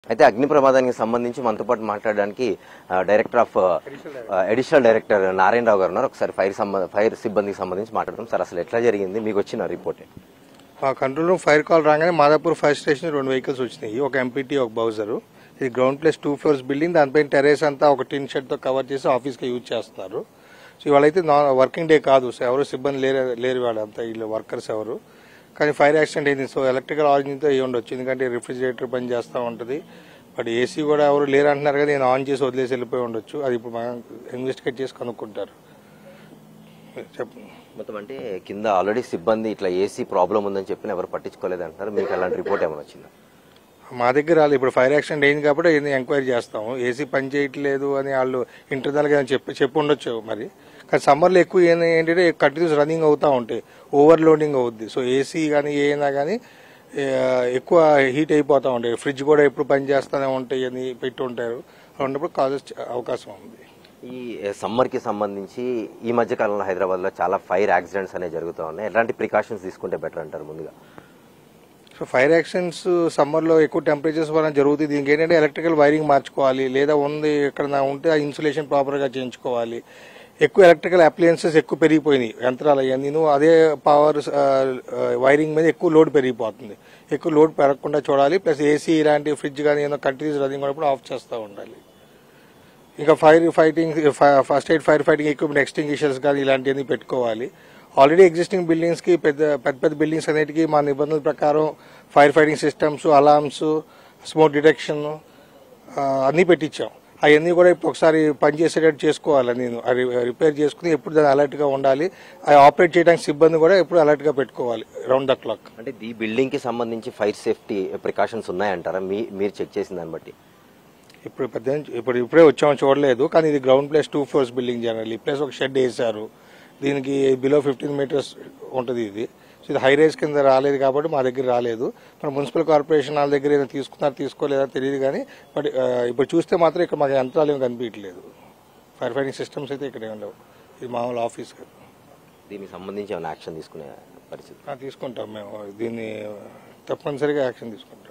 అయితే అగ్ని ప్రమాదానికి సంబంధించి మనతో పాటు మాట్లాడడానికి ఆ, డైరెక్టర్ ఆఫ్ ఆ, అడిషనల్ డైరెక్టర్ నారాయణరావు గారు ఉన్నారు ఒకసారి ఫైర్ సంబ ఫైర్ సిబ్బందికి సంబంధించి మాట్లాడదాం సార్ అసలు ఎట్లా జరిగింది మీకు వచ్చిన రిపోర్ట్ మా కంట్రోల్ రూమ్ ఫైర్ కాల్ రాగానే మాదాపూర్ ఫైర్ స్టేషన్ రెండు వెహికల్స్ వచ్చినాయి ఒక ఎంపీటీ ఒక బౌజరు ఇది ground plus two floors building దానిపైన టెరేస్ అంతా ఒక టిన్ షెడ్ తో కవర్ చేసి ఆఫీస్కి యూజ్ చేస్తున్నారు సో ఇవాళైతే నాన్ వర్కింగ్ డే కాదు సో ఎవరు సిబ్బంది లేరు లేరు వాళ్ళంతా వీళ్ళు వర్కర్స్ ఎవరు కానీ ఫైర్ యాక్సిడెంట్ అయింది సో ఎలక్ట్రికల్ ఆరిజిన్తో అయ్యి ఉండొచ్చు ఎందుకంటే రిఫ్రిజిరేటర్ పని చేస్తూ ఉంటుంది బట్ ఏసీ కూడా ఎవరు లేరు అంటున్నారు కదా నేను ఆన్ చేసి వదిలేసి వెళ్ళిపోయి ఉండొచ్చు అది ఇప్పుడు మనం ఇన్వెస్టిగేట్ చేసి కనుక్కుంటారు చెప్పండి మొత్తం అంటే కింద ఆల్రెడీ సిబ్బంది ఇట్లా ఏసీ ప్రాబ్లం ఉందని చెప్పిన ఎవరు పట్టించుకోలేదు అంటారు మీకు అలాంటి రిపోర్ట్ ఏమైనా వచ్చిందా మా దగ్గర రాలేదు ఇప్పుడు ఫైర్ యాక్సిడెంట్ అయింది కాబట్టి ఏంది ఎంక్వైరీ చేస్తాము ఏసీ పని చేయట్లేదు అని వాళ్ళు ఇంటర్నల్ గా చెప్పి చెప్పి ఉండొచ్చు మరి కానీ సమ్మర్లో ఎక్కువ ఏంది ఏంటంటే కంటిన్యూస్ రన్నింగ్ అవుతూ ఉంటాయి ఓవర్ లోడింగ్ అవుద్ది సో ఏసీ కానీ ఏమైనా కానీ ఎక్కువ హీట్ అయిపోతూ ఉంటాయి ఫ్రిడ్జ్ కూడా ఎప్పుడు పని చేస్తూనే ఉంటాయి అని పెట్టి ఉంటారు అలా ఉన్నప్పుడు కాజెస్ అవకాశం ఉంది ఈ సమ్మర్ కి సంబంధించి ఈ మధ్య కాలంలో హైదరాబాద్ లో చాలా ఫైర్ యాక్సిడెంట్స్ అనేవి జరుగుతూ ఉన్నాయి ఎలాంటి ప్రికాషన్స్ తీసుకుంటే బెటర్ అంటారు ముందుగా సో ఫైర్ యాక్షన్స్ సమ్మర్లో ఎక్కువ టెంపరేచర్స్ వల్ల జరుగుతుంది దీనికి ఏంటంటే ఎలక్ట్రికల్ వైరింగ్ మార్చుకోవాలి లేదా ఉంది ఎక్కడ ఉంటే ఆ ఇన్సులేషన్ ప్రాపర్గా చేయించుకోవాలి ఎక్కువ ఎలక్ట్రికల్ అప్లయన్సెస్ ఎక్కువ పెరిగిపోయినాయి యంత్రాలు అవన్నీ అదే పవర్ వైరింగ్ మీద ఎక్కువ లోడ్ పెరిగిపోతుంది ఎక్కువ లోడ్ పెరగకుండా చూడాలి ప్లస్ ఏసీ ఇలాంటి ఫ్రిడ్జ్ కానీ ఏదో కంటిన్యూస్ రన్నింగ్ ఉన్నప్పుడు ఆఫ్ చేస్తూ ఉండాలి ఇంకా fire fighting first aid fire fighting equipment extinguishers కానీ ఇలాంటివన్నీ పెట్టుకోవాలి ఆల్రెడీ ఎగ్జిస్టింగ్ బిల్డింగ్స్ కి పెద్ద పెద్ద పెద్ద బిల్డింగ్స్ అన్నిటికీ మా నిబంధనల ప్రకారం fire fighting systems alarms smoke detection అన్నీ పెట్టించాం అవన్నీ కూడా ఇప్పుడు ఒకసారి పనిచేసేటట్టు చేసుకోవాలి నేను అవి రిపేర్ చేసుకుని ఎప్పుడు దాన్ని alert గా ఉండాలి అవి ఆపరేట్ చేయడానికి సిబ్బంది కూడా ఎప్పుడు alert గా పెట్టుకోవాలి రౌండ్ ద క్లాక్ అంటే ఈ బిల్డింగ్ కి సంబంధించి ఫైర్ సేఫ్టీ ప్రికాషన్స్ ఉన్నాయంటారా మీ మీరు చెక్ చేసిన దాన్ని బట్టి ఇప్పుడు పెద్ద ఇప్పుడు ఇప్పుడే వచ్చాము చూడలేదు కానీ ఇది ground plus two floors building generally plus ఒక షెడ్ వేశారు దీనికి బిలో ఫిఫ్టీన్ మీటర్స్ ఉంటుంది ఇది సో ఇది హై రైజ్ కింద రాలేదు కాబట్టి మా దగ్గర రాలేదు మన మున్సిపల్ కార్పొరేషన్ వాళ్ళ దగ్గర ఏదైనా తీసుకున్నారా తీసుకోలేదా తెలియదు కానీ బట్ ఆ, ఇప్పుడు చూస్తే మాత్రం ఇక్కడ మాకు యంత్రాలు ఏమి కనిపించట్లేదు ఫైర్ ఫైటింగ్ సిస్టమ్స్ అయితే ఇక్కడ ఏమి ఉండవు ఇది మామూలు ఆఫీస్ కదా. దీనికి సంబంధించి ఏమైనా యాక్షన్ తీసుకునే పరిస్థితి ఆ, తీసుకుంటాం మేము దీన్ని తప్పనిసరిగా యాక్షన్ తీసుకుంటాం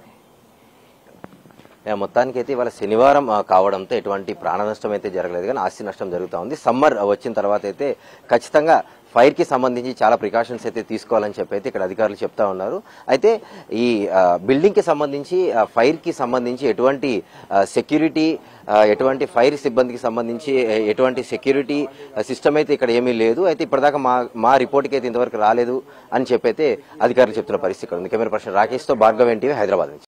ఏ, మొత్తానికి అయితే ఇవాళ శనివారం ఆ, కావడంతో ఎటువంటి ప్రాణ నష్టం అయితే జరగలేదు కానీ ఆస్తి నష్టం జరుగుతూ ఉంది సమ్మర్ వచ్చిన తర్వాత అయితే ఖచ్చితంగా ఫైర్ కి సంబంధించి చాలా ప్రికాషన్స్ అయితే తీసుకోవాలని చెప్పి అయితే ఇక్కడ అధికారులు చెప్తా ఉన్నారు అయితే ఈ ఆ, బిల్డింగ్ కి సంబంధించి ఆ, ఫైర్ కి సంబంధించి ఎటువంటి ఆ, సెక్యూరిటీ ఆ, ఎటువంటి ఫైర్ సిబ్బందికి సంబంధించి ఎ- ఎటువంటి సెక్యూరిటీ సిస్టమ్ అయితే ఇక్కడ ఏమీ లేదు అయితే ఇప్పటిదాకా మా మా రిపోర్ట్కి అయితే ఇంతవరకు రాలేదు అని చెప్పి అయితే అధికారులు చెప్తున్న పరిస్థితి ఇక్కడ ఉంది కెమెరా పర్సన్ రాకేష్తో భార్గవ్ ఎన్టీవీ హైదరాబాద్ నుంచి